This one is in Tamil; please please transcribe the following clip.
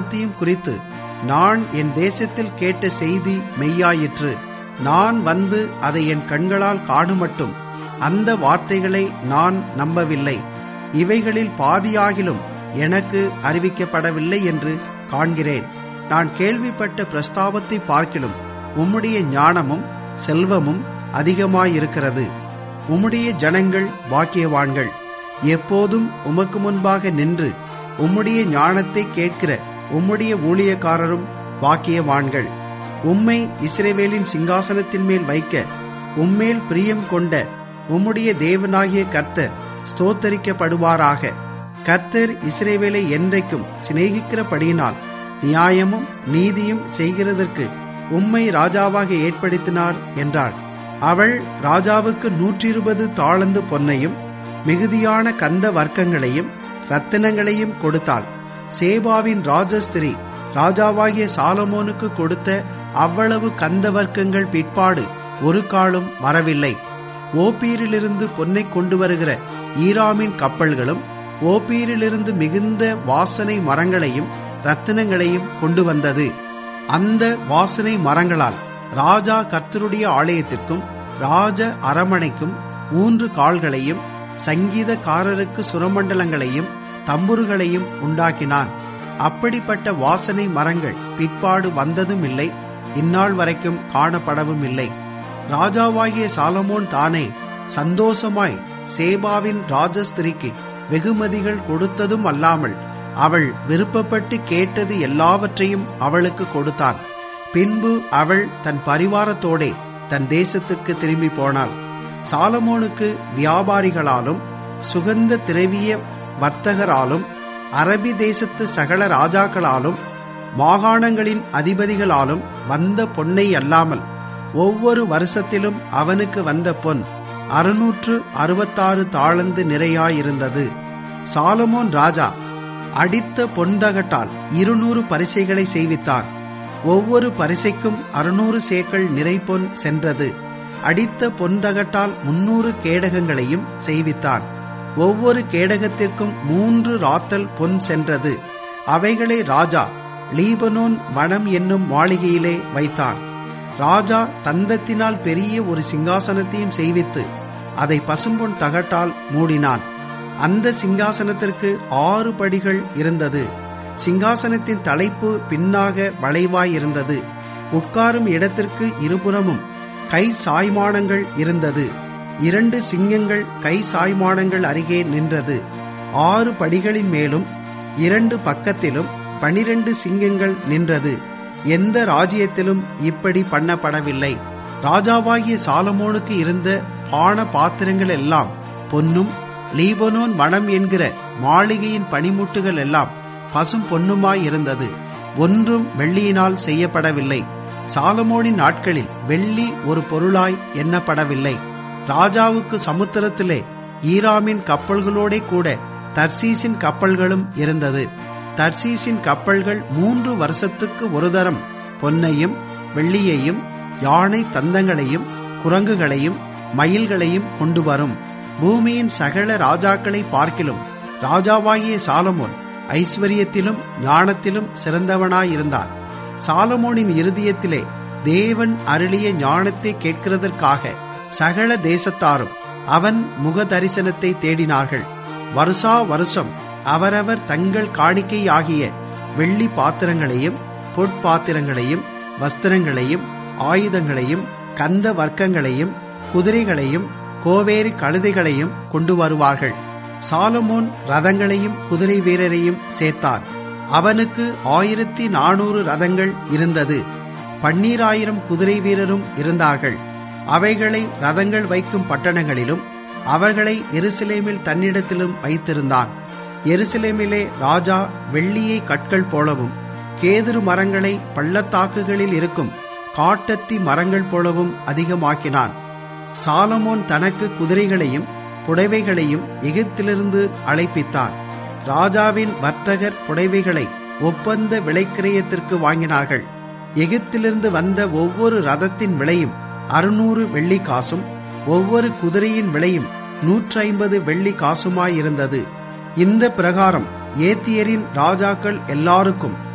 எல்லாவற்றையும் குறித்து நான் என் தேசத்தில் கேட்ட செய்தி மெய்யாயிற்று நான் வந்து அதை என் கண்களால் காணுமட்டும் அந்த வார்த்தைகளை நான் நம்பவில்லை இவைகளில் பாதியாகிலும் எனக்கு அறிவிக்கப்படவில்லை என்று காண்கிறேன் நான் கேள்விப்பட்ட பிரஸ்தாபத்தை பார்க்கிலும் உம்முடைய ஞானமும் செல்வமும் அதிகமாயிருக்கிறது உம்முடைய ஜனங்கள் பாக்கியவான்கள் எப்போதும் உமக்கு முன்பாக நின்று உம்முடைய ஞானத்தை கேட்கிற உம்முடைய ஊழியக்காரரும் பாக்கியவான்கள் உம்மை இஸ்ரேவேலின் சிங்காசனத்தின் மேல் வைக்க உம்மேல் பிரியம் கொண்ட உம்முடைய தேவனாகிய கர்த்தர் ஸ்தோத்தரிக்கப்படுவாராக கர்த்தர் இஸ்ரேவேலை என்றைக்கும் சிநேகிக்கிறபடியினால் நியாயமும் நீதியும் செய்கிறதற்கு உம்மை ராஜாவாக ஏற்படுத்தினார் என்றாள் அவள் ராஜாவுக்கு நூற்றி இருபது தாளந்து பொன்னையும் மிகுதியான கந்த வர்க்கங்களையும் ரத்தினங்களையும் கொடுத்தாள் சேபாவின் ராஜஸ்திரி ராஜாவாகிய சாலமோனுக்கு கொடுத்த அவ்வளவு கந்த வர்க்கங்கள் பிற்பாடு ஒரு காலும் வரவில்லை ஓப்பீரிலிருந்து பொன்னை கொண்டு வருகிற ஈராமின் கப்பல்களும் ஓப்பீரிலிருந்து மிகுந்த வாசனை மரங்களையும் ரத்தினங்களையும் கொண்டு வந்தது அந்த வாசனை மரங்களால் ராஜா கர்த்தருடைய ஆலயத்திற்கும் ராஜ அரமனைக்கும் ஊன்று கால்களையும் சங்கீதக்காரருக்கு சுரமண்டலங்களையும் தம்புருகளையும் உண்டாக்கினான் அப்படிப்பட்ட வாசனை மரங்கள் பிற்பாடு வந்ததும் இல்லை இந்நாள் வரைக்கும் காணப்படவும் இல்லை ராஜாவாகிய சாலமோன் தானே சந்தோஷமாய் சேபாவின் ராஜஸ்திரிக்கு வெகுமதிகள் கொடுத்ததும் அல்லாமல் அவள் விருப்பப்பட்டு கேட்டது எல்லாவற்றையும் அவளுக்கு கொடுத்தான் பின்பு அவள் தன் பரிவாரத்தோடே தன் தேசத்துக்கு திரும்பி போனாள் சாலமோனுக்கு வியாபாரிகளாலும் சுகந்த திரவிய வர்த்தகராலும் அரபி தேசத்து சகல ராஜாக்களாலும் மாகாணங்களின் அதிபதிகளாலும் வந்த பொன்னை அல்லாமல் ஒவ்வொரு வருஷத்திலும் அவனுக்கு வந்த பொன் அறுநூற்று அறுபத்தாறு தாளந்து நிறையாயிருந்தது சாலமோன் ராஜா அடித்த பொன்தகட்டால் இருநூறு பரிசைகளை செய்வித்தான் ஒவ்வொரு பரிசைக்கும் அறுநூறு சேக்கள் நிறைபொன் சென்றது அடித்த பொன்தகட்டால் முன்னூறு கேடகங்களையும் செய்வித்தான் ஒவ்வொரு கேடகத்திற்கும் மூன்று ராத்தல் பொன் சென்றது அவைகளை ராஜா லீபனோன் வனம் என்னும் மாளிகையிலே வைத்தான் ராஜா தந்தத்தினால் பெரிய ஒரு சிங்காசனத்தையும் செய்வித்து அதை பசும்பொன் தகட்டால் மூடினான் அந்த சிங்காசனத்திற்கு ஆறு படிகள் இருந்தது சிங்காசனத்தின் தலைப்பு பின்னாக வளைவாய் இருந்தது உட்காரும் இடத்திற்கு இருபுறமும் கை சாய்மானங்கள் இருந்தது இரண்டு சிங்கங்கள் கை சாய்மானங்கள் அருகே நின்றது ஆறு படிகளின் மேலும் இரண்டு பக்கத்திலும் பனிரெண்டு சிங்கங்கள் நின்றது எந்த ராஜ்யத்திலும் இப்படி பண்ணப்படவில்லை ராஜாவாகிய சாலமோனுக்கு இருந்த பான பாத்திரங்கள் எல்லாம் பொன்னும் லீபனோன் வனம் என்கிற மாளிகையின் பனிமுட்டுகள் எல்லாம் பசும் பொன்னுமாய் இருந்தது ஒன்றும் வெள்ளியினால் செய்யப்படவில்லை சாலமோனின் நாட்களில் வெள்ளி ஒரு பொருளாய் எண்ணப்படவில்லை ராஜாவுக்கு சமுத்திரத்திலே ஈராமின் கப்பல்களோடே கூட தர்சீசின் கப்பல்களும் இருந்தது தர்சீசின் கப்பல்கள் மூன்று வருஷத்துக்கு ஒரு தரம் பொன்னையும் வெள்ளியையும் யானை தந்தங்களையும் குரங்குகளையும் மயில்களையும் கொண்டு வரும் பூமியின் சகல ராஜாக்களை பார்க்கிலும் ராஜாவாகிய சாலமோன் ஐஸ்வர்யத்திலும் ஞானத்திலும் சிறந்தவனாயிருந்தான் சாலமோனின் இருதயத்திலே தேவன் அருளிய ஞானத்தை கேட்கிறதற்காக சகல தேசத்தாரும் அவன் முக தரிசனத்தை தேடினார்கள் வருஷா வருஷம் அவரவர் தங்கள் காணிக்கையாகிய வெள்ளி பாத்திரங்களையும் பொற்பாத்திரங்களையும் வஸ்திரங்களையும் ஆயுதங்களையும் கந்த வர்க்கங்களையும் குதிரைகளையும் கோவேரி கழுதைகளையும் கொண்டு வருவார்கள் சாலமோன் ரதங்களையும் குதிரை வீரரையும் சேர்த்தான் அவனுக்கு ஆயிரத்தி நானூறு ரதங்கள் இருந்தது பன்னீராயிரம் குதிரை வீரரும் இருந்தார்கள் அவைகளை ரதங்கள் வைக்கும் பட்டணங்களிலும் அவர்களை எருசலேமில் தன்னிடத்திலும் வைத்திருந்தான் எருசலேமிலே ராஜா வெள்ளியை கற்கள் போலவும் கேதுரு மரங்களை பள்ளத்தாக்குகளில் இருக்கும் காட்டத்தி மரங்கள் போலவும் அதிகமாக்கினான் சாலமோன் தனக்கு குதிரைகளையும் புடைவைகளையும் எகிப்திலிருந்து அழைப்பித்தான் ராஜாவின் வர்த்தகர் புடைவைகளை ஒப்பந்த விலைக்கிரயத்திற்கு வாங்கினார்கள் எகிப்திலிருந்து வந்த ஒவ்வொரு ரதத்தின் விலையும் அறுநூறு வெள்ளி காசும் ஒவ்வொரு குதிரையின் விலையும் நூற்றி ஐம்பது வெள்ளி காசுமாயிருந்தது இந்த பிரகாரம் ஏத்தியரின் ராஜாக்கள் எல்லாருக்கும்